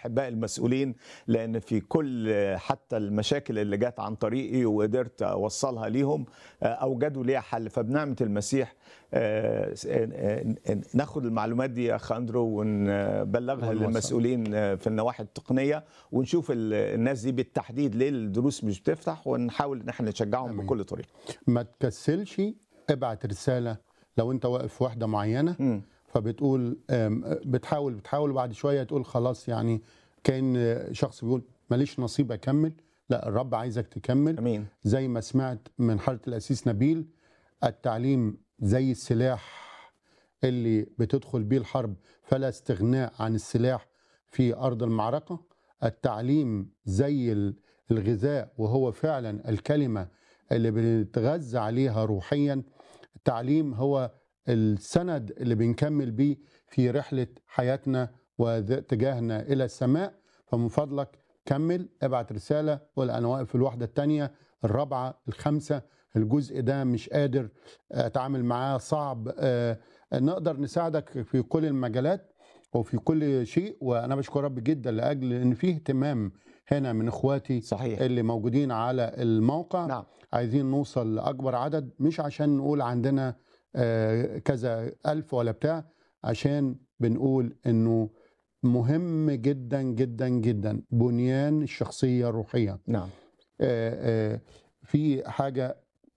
الاحباء المسؤولين لان في كل حتى المشاكل اللي جت عن طريقي وقدرت اوصلها ليهم اوجدوا ليها حل فبنعمه المسيح آه، آه، آه، ناخد المعلومات دي يا اخ اندرو ونبلغها ونوصل. للمسؤولين في النواحي التقنيه ونشوف ال- الناس دي بالتحديد ليه الدروس مش بتفتح ونحاول ان احنا نشجعهم آمين. بكل طريقه ما تكسلش ابعت رساله لو انت واقف في واحده معينه مم. فبتقول آم، بتحاول بتحاول وبعد شويه تقول خلاص يعني كان شخص بيقول ماليش نصيب اكمل لا الرب عايزك تكمل امين زي ما سمعت من حضرة الأسيس نبيل التعليم زي السلاح اللي بتدخل بيه الحرب فلا استغناء عن السلاح في أرض المعركة التعليم زي ال- الغذاء وهو فعلا الكلمة اللي بنتغذى عليها روحيا التعليم هو السند اللي بنكمل بيه في رحلة حياتنا واتجاهنا إلى السماء فمن فضلك كمل ابعت رسالة قول أنا واقف في الوحدة التانية الرابعة الخامسة الجزء ده مش قادر أتعامل معاه صعب آه، نقدر نساعدك في كل المجالات وفي كل شيء وأنا بشكر رب جدا لأجل إن فيه اهتمام هنا من إخواتي صحيح اللي موجودين على الموقع نعم عايزين نوصل لأكبر عدد مش عشان نقول عندنا آه، كذا ألف ولا بتاع عشان بنقول إنه مهم جدا جدا جدا بنيان الشخصية الروحية نعم آه، آه، في حاجة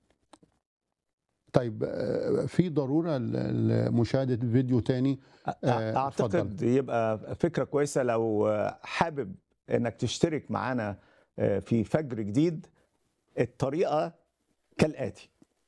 طيب آه، في ضرورة ل- لمشاهدة الفيديو تاني أ- آه، اعتقد يبقى فكره كويسه لو حابب انك تشترك معانا في فجر جديد الطريقه كالاتي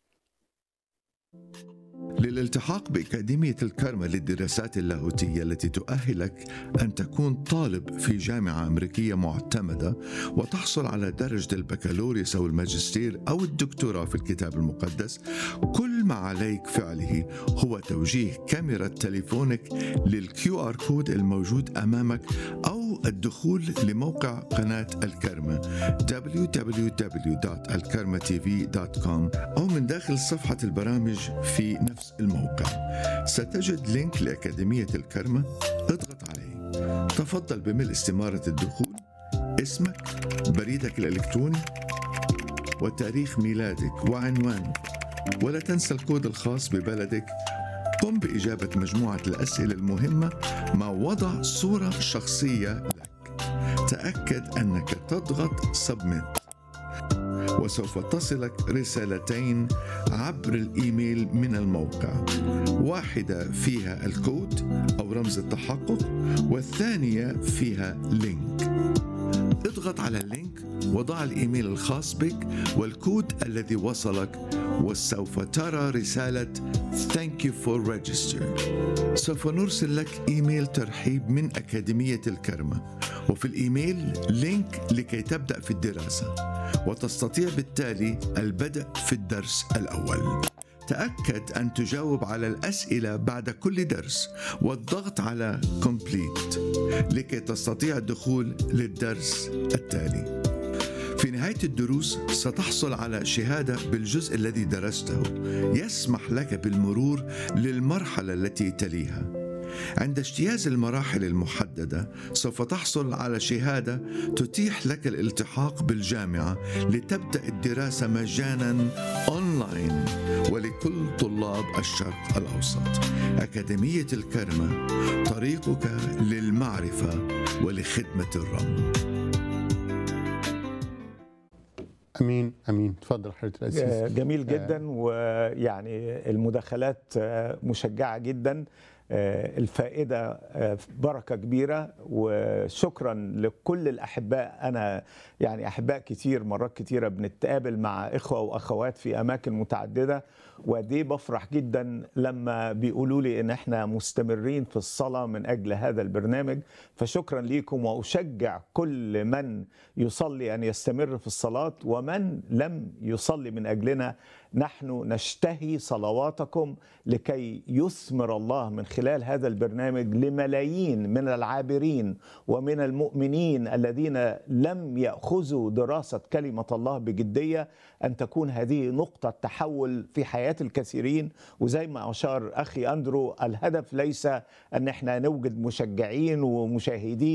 للالتحاق بأكاديمية الكرمة للدراسات اللاهوتية التي تؤهلك أن تكون طالب في جامعة أمريكية معتمدة وتحصل على درجة البكالوريوس أو الماجستير أو الدكتوراه في الكتاب المقدس كل ما عليك فعله هو توجيه كاميرا تليفونك للكيو آر كود الموجود أمامك أو الدخول لموقع قناة الكرمة www.alkarmatv.com أو من داخل صفحة البرامج في نفس الموقع ستجد لينك لأكاديمية الكرمة اضغط عليه تفضل بملء استمارة الدخول اسمك بريدك الإلكتروني وتاريخ ميلادك وعنوانك ولا تنسى الكود الخاص ببلدك قم بإجابة مجموعة الأسئلة المهمة مع وضع صورة شخصية لك تأكد أنك تضغط سبميت وسوف تصلك رسالتين عبر الإيميل من الموقع واحدة فيها الكود أو رمز التحقق والثانية فيها لينك اضغط على اللينك وضع الإيميل الخاص بك والكود الذي وصلك وسوف ترى رسالة Thank you for register سوف نرسل لك إيميل ترحيب من أكاديمية الكرمة وفي الإيميل لينك لكي تبدأ في الدراسة وتستطيع بالتالي البدء في الدرس الأول تأكد أن تجاوب على الأسئلة بعد كل درس والضغط على Complete لكي تستطيع الدخول للدرس التالي في نهاية الدروس ستحصل على شهادة بالجزء الذي درسته يسمح لك بالمرور للمرحلة التي تليها عند اجتياز المراحل المحددة سوف تحصل على شهادة تتيح لك الالتحاق بالجامعة لتبدأ الدراسة مجانا أونلاين ولكل طلاب الشرق الأوسط أكاديمية الكرمة طريقك للمعرفة ولخدمة الرب أمين أمين تفضل حضرتك الأسيس جميل جدا ويعني المداخلات مشجعه جدا الفائده بركه كبيره وشكرا لكل الاحباء انا يعني احباء كتير مرات كتيره بنتقابل مع اخوه واخوات في اماكن متعدده ودي بفرح جدا لما بيقولوا لي ان احنا مستمرين في الصلاه من اجل هذا البرنامج فشكرا ليكم واشجع كل من يصلي ان يستمر في الصلاه ومن لم يصلي من اجلنا نحن نشتهي صلواتكم لكي يثمر الله من خلال هذا البرنامج لملايين من العابرين ومن المؤمنين الذين لم ياخذوا دراسه كلمه الله بجديه ان تكون هذه نقطه تحول في حياه الكثيرين وزي ما اشار اخي اندرو الهدف ليس ان احنا نوجد مشجعين ومشاهدين